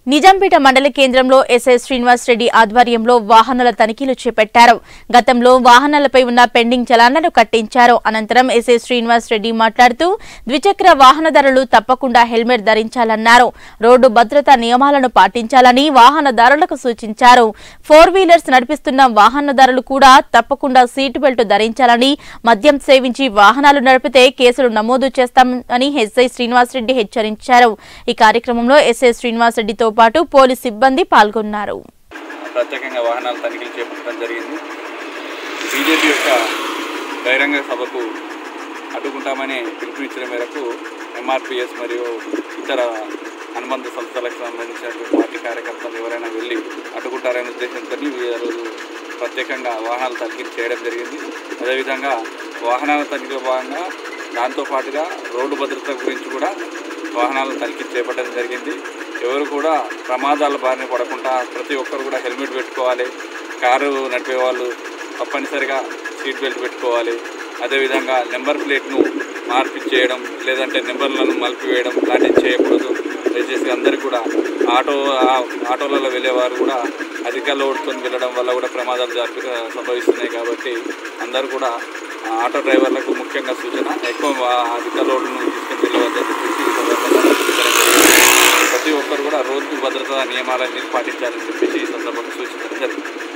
నిజాంపేట మండల కేంద్రంలో ఎస్ఐ శ్రీనివాస్ రెడ్డి ఆధ్వర్యంలో వాహనాల తనిఖీలు చేపట్టారు గతంలో వాహనాలపై ఉన్న పెండింగ్ చలాన్లను కట్టించారు అనంతరం ఎస్ఐ శ్రీనివాస్ రెడ్డి మాట్లాడుతూ ద్విచక్ర వాహనదారులు తప్పకుండా హెల్మెట్ ధరించాలన్నారు రోడ్డు భద్రతా నియమాలను పాటించాలని వాహనదారులకు సూచించారు ఫోర్ వీలర్స్ నడిపిస్తున్న వాహనదారులు కూడా తప్పకుండా సీటు బెల్ట్ ధరించాలని మద్యం సేవించి వాహనాలు నడిపితే కేసులు నమోదు చేస్తామని ఎస్ఐ శ్రీనివాస్ రెడ్డి హెచ్చరించారు ఈ కార్యక్రమంలో ఎస్ఐ శ్రీనివాస్ రెడ్డితో పాటు పోలీస్ సిబ్బంది పాల్గొన్నారు ప్రత్యేకంగా వాహనాల తనిఖీలు చేపట్టడం జరిగింది బీజేపీ యొక్క బహిరంగ సభకు అడ్డుకుంటామని పిలుపునిచ్చిన మేరకు ఎంఆర్పిఎస్ మరియు ఇతర అనుబంధ సంస్థలకు సంబంధించినటువంటి పార్టీ కార్యకర్తలు ఎవరైనా వెళ్ళి అడ్డుకుంటారనే ఉద్దేశంతో ఈరోజు ప్రత్యేకంగా వాహనాల తనిఖీ చేయడం జరిగింది అదేవిధంగా వాహనాల తనిఖీలో భాగంగా దాంతోపాటుగా రోడ్డు భద్రత గురించి కూడా వాహనాలను తనిఖీ చేపట్టడం జరిగింది ఎవరు కూడా ప్రమాదాల బారిన పడకుండా ప్రతి ఒక్కరు కూడా హెల్మెట్ పెట్టుకోవాలి కారు నడిపే వాళ్ళు తప్పనిసరిగా సీట్ బెల్ట్ పెట్టుకోవాలి అదేవిధంగా నెంబర్ ప్లేట్ను మార్పిచ్చేయడం లేదంటే నెంబర్లను మలిపివేయడం లాంటివి చేయకూడదు దయచేసి అందరికీ కూడా ఆటో ఆ- ఆటోలలో వెళ్ళేవారు కూడా అధిక లోడ్తో వెళ్ళడం వల్ల కూడా ప్రమాదాలు జరుపు సంభవిస్తున్నాయి కాబట్టి అందరూ కూడా ఆ ఆటో డ్రైవర్లకు ముఖ్యంగా సూచన ఎక్కువ వా- అధిక లోడ్ను తీసుకుని వెళ్ళవద్దని చెప్పేసి ఈ సందర్భంగా సూచించడం జరిగింది. ప్రతి ఒక్కరు కూడా రోడ్డు భద్రతా నియమాలన్నీ పాటించాలని చెప్పేసి ఈ సందర్భంగా సూచించడం జరిగింది